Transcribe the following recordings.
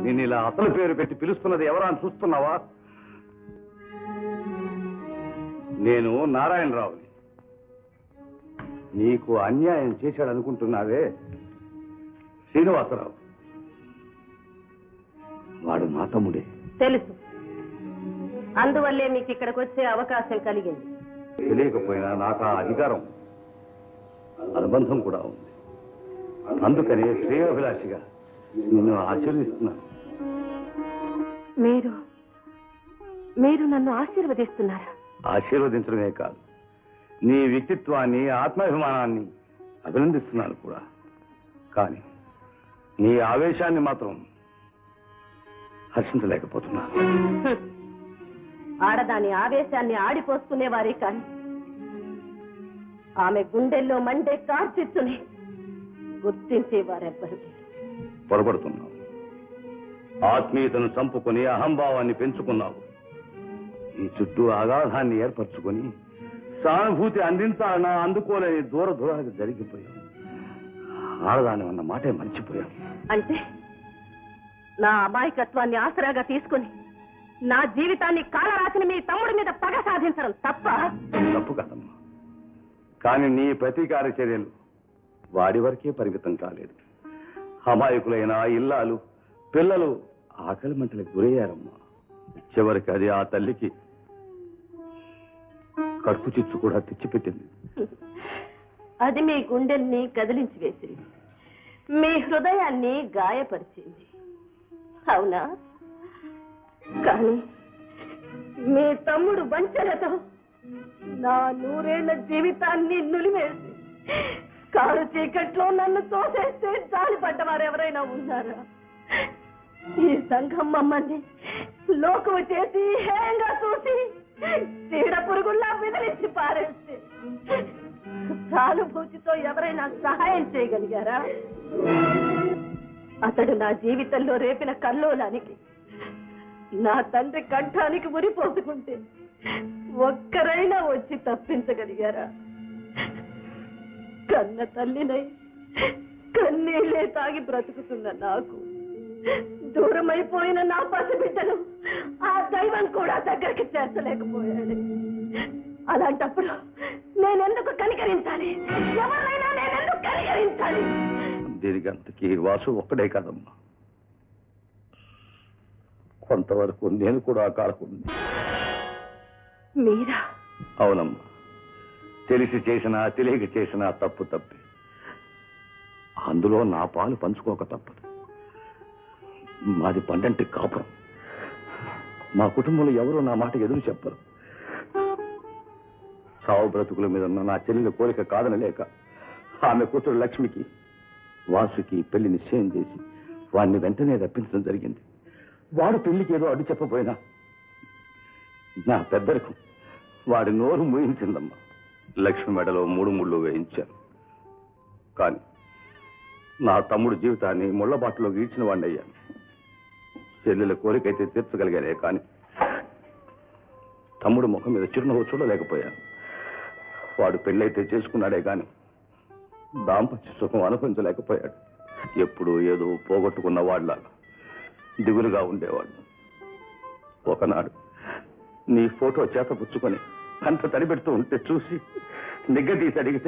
నేను ఇలా అసలు పేరు పెట్టి పిలుస్తున్నది ఎవరా అని చూస్తున్నావా నేను నారాయణరావుని నీకు అన్యాయం చేశాడు అనుకుంటున్నావే శ్రీనివాసరావు వాడు మా తమ్ముడే తెలుసు అందువల్లే మీకు ఇక్కడికి వచ్చే అవకాశం కలిగింది తెలియకపోయినా నాకు ఆ అధికారం అనుబంధం కూడా ఉంది అందుకని శ్రేయోభిలాషిగా నిన్ను ఆశీర్వదిస్తున్నాను మీరు మీరు నన్ను ఆశీర్వదిస్తున్నారా ఆశీర్వదించడమే కాదు నీ వ్యక్తిత్వాన్ని ఆత్మాభిమానాన్ని అభినందిస్తున్నాను కూడా కానీ నీ ఆవేశాన్ని మాత్రం హర్షించలేకపోతున్నాను హ్మ్. ఆడదాని ఆవేశాన్ని ఆడిపోసుకునేవారే కాని ఆమె గుండెల్లో మండే కార్చిచ్చుని గుర్తించేవారెవ్వరు లేరు. పొరపడుతున్నావు ఆత్మీయతను చంపుకొని అహంభావాన్ని పెంచుకున్నావు ఈ చుట్టూ అగాధాన్ని ఏర్పరచుకొని సానుభూతి అందించాలన్నా అందుకోలేని దూర దూరాలకు జరిగిపోయావు ఆడదాని అన్న మాటే మర్చిపోయావు అంటే నా అమాయకత్వాన్ని ఆసరాగా తీసుకుని నా జీవితాన్ని కాలరాసిన మీ తమ్ముడి మీద పగ సాధించడం తప్ప తప్పు కాదమ్మా కానీ నీ ప్రతీకార చర్యలు వాడి వరకే పరిమితం కాలేదు అమాయకులైన ఆ ఇల్లాలు పిల్లలు ఆకలి మంటలకు గురయ్యారమ్మా చివరికి అది ఆ తల్లికి కడుపు చిచ్చు కూడా తెచ్చిపెట్టింది అది మీ గుండెల్ని కదిలించి వేసింది మీ హృదయాన్ని గాయపరిచింది అవునా కానీ మీ తమ్ముడు వంచనతో నా నూరేళ్ల జీవితాన్ని నులివేసి కారు చీకట్లో నన్ను తోసేస్తే జాలి పడ్డవారు ఎవరైనా ఉన్నారా ఈ సంఘం మమ్మల్ని లోకము చేసి హేయంగా చూసి చీడ పురుగుల్లా విదిలించి పారేస్తే సానుభూతితో ఎవరైనా సహాయం చేయగలిగారా అతడు నా జీవితంలో రేపిన కల్లోలానికి నా తండ్రి కంఠానికి ఉరిపోసుకుంటే ఒక్కరైనా వచ్చి తప్పించగలిగారా కన్న తల్లినై కన్నీళ్లే తాగి బ్రతుకుతున్న నాకు దూరమైపోయిన నా పసిబిడ్డను ఆ దైవం కూడా దగ్గరికి చేర్చలేకపోయాడు అలాంటప్పుడు నేనెందుకు కనికరించాలి ఎవరైనా నేనెందుకు కనికరించాలి దీనికి అంతకీ వాసు ఒక్కడే కాదమ్మా కొంతవరకు నేను కూడా కాలకుండా మీరా అవునమ్మా తెలిసి చేసినా తెలియక చేసినా తప్పు తప్పి అందులో నా పాలు పంచుకోక తప్పదు మాది పండంటి కాపురం మా కుటుంబంలో ఎవరు నా మాట ఎదురు చెప్పరు సావు బ్రతుకుల మీద ఉన్న నా చెల్లెల కోరిక కాదనలేక ఆమె కూతురు లక్ష్మికి వాసుకి పెళ్లి నిశ్చయం చేసి వాడిని వెంటనే రప్పించడం జరిగింది వాడు పెళ్లికి ఏదో అడ్డు చెప్పబోయినా నా పెద్దలకు వాడి నోరు మూయించిందమ్మా లక్ష్మి మెడలో మూడు ముళ్ళు వేయించాను కానీ నా తమ్ముడు జీవితాన్ని ముళ్ళబాటులో గీడ్చిన వాడిని అయ్యాను చెల్లెల కోరికైతే తీర్చగలిగానే కానీ తమ్ముడు ముఖం మీద చిరునవ్వు చూడలేకపోయాను వాడు పెళ్ళైతే చేసుకున్నాడే కానీ దాంపత్య సుఖం అనుభవించలేకపోయాడు ఎప్పుడు ఏదో పోగొట్టుకున్న వాడిలాగా దిగులుగా ఉండేవాడు ఒకనాడు నీ ఫోటో చేత పుచ్చుకొని అంత తడిపెడుతూ ఉంటే చూసి నిగ్గదీసి అడిగితే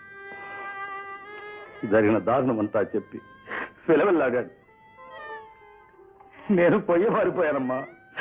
జరిగిన దారుణం అంతా చెప్పి పిలవల్లాడాడు నేను పొయ్యి మారిపోయానమ్మా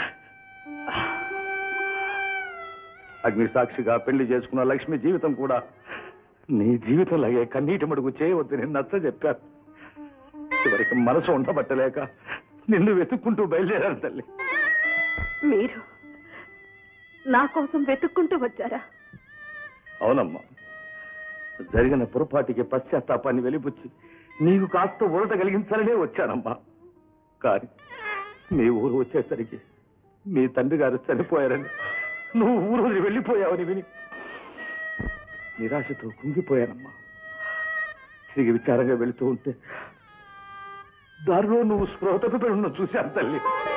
అగ్ని సాక్షిగా పెళ్లి చేసుకున్న లక్ష్మి జీవితం కూడా నీ జీవితంలాగే కన్నీటి మడుగు చేయవద్దు నేను నచ్చ చెప్పాను చివరికి మనసు ఉండబట్టలేక నిన్ను వెతుక్కుంటూ బయలుదేరాను తల్లి మీరు నా కోసం వెతుక్కుంటూ వచ్చారా అవునమ్మా జరిగిన పొరపాటికి పశ్చాత్తాపాన్ని వెలిపుచ్చి నీకు కాస్త ఊరట కలిగించాలనే వచ్చానమ్మా కానీ మీ ఊరు వచ్చేసరికి మీ తండ్రి గారు చనిపోయారని నువ్వు ఊరు వదిలి వెళ్ళిపోయావని విని నిరాశతో కుంగిపోయానమ్మా తిరిగి విచారంగా వెళుతూ ఉంటే దారిలో నువ్వు స్పృహ తప్పిపోయి ఉన్న చూశాను తల్లి